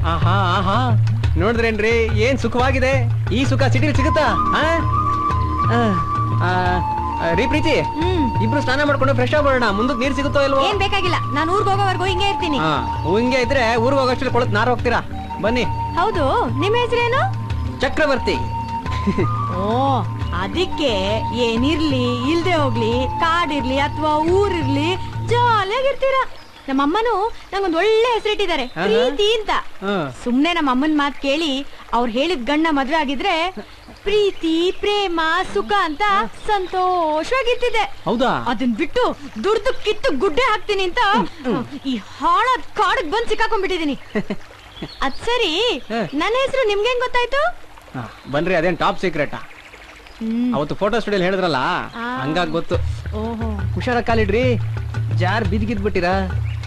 ಆಹಾ ಆಹಾ ನೋಡಿದ್ರೇನ್ರಿ ಏನ್ ಸುಖವಾಗಿದೆ ಈ ಸುಖ ಸಿಟಿಲಿ ಸಿಗುತ್ತಾ ಆ? ಆ, ಆ, ಆ, ರೀ ಪ್ರೀತಿ ಹ್ಮ್ ಇಬ್ರು ಸ್ನಾನ ಮಾಡ್ಕೊಂಡು ಫ್ರೆಶ್ ಆಗ್ಬಿಡೋಣ ಮುಂದಕ್ಕೆ ನೀರ್ ಸಿಗುತ್ತೋ ಇಲ್ವೋ ಏನ್ ಬೇಕಾಗಿಲ್ಲ ನಾನು ಊರ್ಗ್ ಹೋಗೋವರೆಗೂ ಹಿಂಗೆ ಇರ್ತೀನಿ ಹಾ ಹಿಂಗೆ ಇದ್ರೆ ಊರಿಗೆ ಹೋಗೋಷ್ಟ್ರಲ್ಲಿ ಕೊಳತ್ ನಾರ್ ಹೋಗ್ತೀರಾ ಬನ್ನಿ ಹೌದು ನಿಮ್ಮ ಹೆಸರೇನು ಚಕ್ರವರ್ತಿ ಓ ಅದಕ್ಕೆ ಏನಿರ್ಲಿ ಇಲ್ದೆ ಹೋಗ್ಲಿ ಕಾಡಿರ್ಲಿ ಅಥವಾ ಊರಿರ್ಲಿ ಜಾಲಿಯಾಗಿರ್ತೀರ ನಮ್ಮಮ್ಮನು ನಂಗೊಂದ್ ಒಳ್ಳೆ ಹೆಸರಿಟ್ಟಿದ್ದಾರೆ ಆಹಾ. ಪ್ರೀತಿ ಅಂತ ಹಾ ಸುಮ್ನೆ ನಮ್ಮ ಅಮ್ಮನ್ ಮಾತ್ ಕೇಳಿ ಅವ್ರು ಹೇಳಿದ ಗಂಡ ಮದ್ವೆ ಆಗಿದ್ರೆ ಪ್ರೀತಿ ಪ್ರೇಮ ಸುಖ ಅಂತ ಸಂತೋಷವಾಗಿರ್ತಿದೆ ಹೌದಾ ಅದನ್ ಬಿಟ್ಟು ದುಡ್ದು ಕಿತ್ತು ಗುಡ್ಡೆ ಹಾಕ್ತೀನಿ ಅಂತ ಈ ಹಾಳಾದ್ ಕಾಡಕ್ ಬಂದ್ ಸಿಕ್ಕಾಕೊಂಡ್ಬಿಟ್ಟಿದೀನಿ ಅದ್ ಸರಿ ಹ. ನನ್ನ ಹೆಸರು ನಿಮ್ಗೆ ಹೆಂಗ್ ಗೊತ್ತಾಯ್ತು ಹಾ, ಬನ್ರಿ ಅದೇನ್ ಟಾಪ್ ಸೀಕ್ರೆಟಾ ಹ್ಮ್ ಅವತ್ತು ಫೋಟೋ ಸ್ಟುಡಿಯೋಲ್ ಹೇಳಿದ್ರಲ್ಲ ಆ. ಹಂಗಾಗಿ ಗೊತ್ತು ಓಹೋ ಹುಷಾರ ಕಾಲಿಡ್ರಿ ಜಾರ್ ಬಿದ್ಗಿದ್ ಬಿಟ್ಟಿರಾ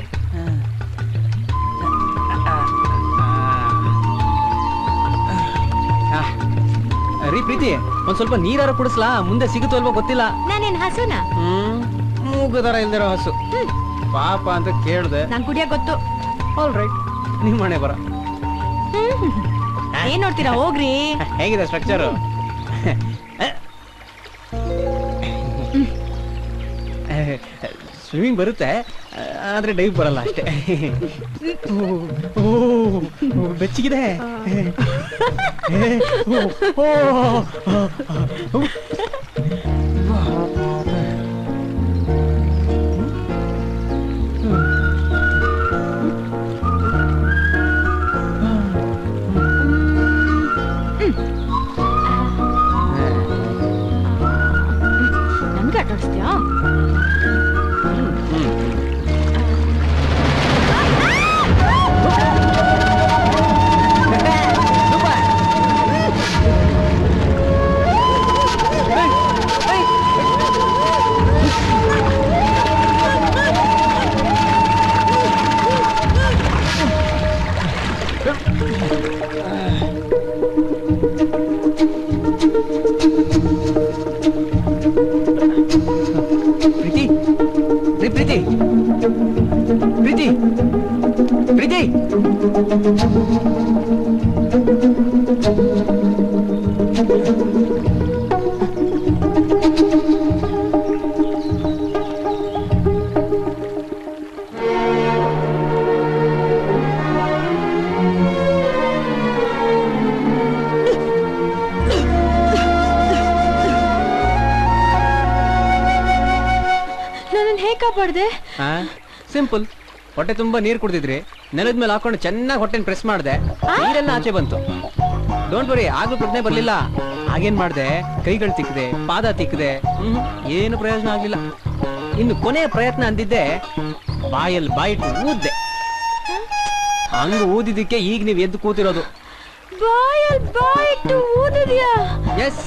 ರೀ ಪ್ರೀತಿ ಒಂದ್ ಸ್ವಲ್ಪ ನೀರಾರು ಕುಡಿಸ್ಲಾ ಮುಂದೆ ಸಿಗುತ್ತೋ ಅಲ್ವೋ ಗೊತ್ತಿಲ್ಲ ನಾನೇನ್ ಹಸುನ ಹ್ಮ್ ಮೂಗುದರ ಇಲ್ದಿರೋ ಹಸು ಪಾಪ ಅಂತ ಕೇಳ್ದೆ ನಾನ್ ಕುಡಿಯಕ್ ಗೊತ್ತು ಆಲ್ ರೈಟ್ ನಿಮ್ ಮನೆ ಬರ ಹ್ಮ್. ಏನ್ ನೋಡ್ತೀರಾ ಹೋಗ್ರಿ ಹೇಗಿದೆ ಸ್ಟ್ರಕ್ಚರ್ ಸ್ವಿಮ್ಮಿಂಗ್ ಬರುತ್ತೆ ಆದ್ರೆ ಡೈವ್ ಬರಲ್ಲ ಅಷ್ಟೇ ಓ, ಓ, ಬೆಚ್ಚಗಿದೆ ಓ, ಓ, ನನ್ಗೆ ಆಟಾಡಿಸ್ತೀಯಾ ಪ್ರೀತಿ ರೀ ಪ್ರೀತಿ ಪ್ರೀತಿ ಪ್ರೀತಿ ನನ್ನನ್ ಹೇಗ್ ಕಾಪಾಡ್ದೆ ಹಾ ಸಿಂಪಲ್ ಹೊಟ್ಟೆ ತುಂಬಾ ನೀರ್ ಕುಡ್ದಿದ್ರಿ ನೆಲದ ಮೇಲೆ ಹಾಕೊಂಡು ಚೆನ್ನಾಗಿ ಹೊಟ್ಟೆನ ಪ್ರೆಸ್ ಮಾಡ್ದೆ ನೀರೆಲ್ಲ ಆಚೆ ಬಂತು ಡೋಂಟ್ ವರಿ ಆಗ್ಲೂ ಪ್ರಜ್ಞೆ ಬರ್ಲಿಲ್ಲ ಆಗೇನ್ ಮಾಡ್ದೆ ಕೈಗಳು ತಿಕ್ಕದೆ ಪಾದ ತಿಕ್ಕದೆ ಹ್ಮ್ ಏನು ಪ್ರಯೋಜನ ಆಗ್ಲಿಲ್ಲ ಇನ್ನು ಕೊನೆಯ ಪ್ರಯತ್ನ ಅಂದಿದ್ದೆ ಬಾಯಲ್ಲಿ ಬಾಯಿಟ್ಟು ಊದ್ದೆ ಹಂಗ ಊದಿದ್ದಕ್ಕೆ ಈಗ ನೀವ್ ಎದ್ದು ಕೂತಿರೋದು ಬಾಯಲ್ ಬಾಯಿಟ್ಟು ಊದಿದ್ಯಾ ಎಸ್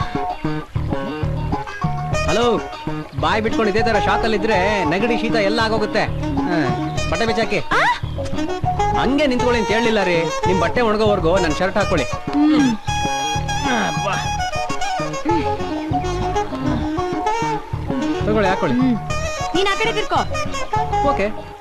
ಹಲೋ ಬಾಯ್ ಬಿಟ್ಕೊಂಡು ಇದೇ ತರ ಶಾಕಲ್ಲಿ ಇದ್ರೆ ನೆಗಡಿ ಶೀತ ಎಲ್ಲ ಆಗೋಗುತ್ತೆ ಹ, ಬಟ್ಟೆ ಬಿಚ್ಚಾಕಿ ಹಂಗೆ ನಿಂತ್ಕೊಳ್ಳಿ ಅಂತ ಹೇಳಿಲ್ಲ ರೀ ನಿಮ್ ಬಟ್ಟೆ ಒಣಗೋವರೆಗೂ ನನ್ ಶರ್ಟ್ ಹಾಕೊಳ್ಳಿ ಅಬ್ಬಾ. ತಗೊಳ್ಳಿ ಹಾಕೊಳ್ಳಿ ಹ್ಮ್ ನೀನ್ ಆ ಕಡೆ ತಿರ್ಕೋ ಓಕೆ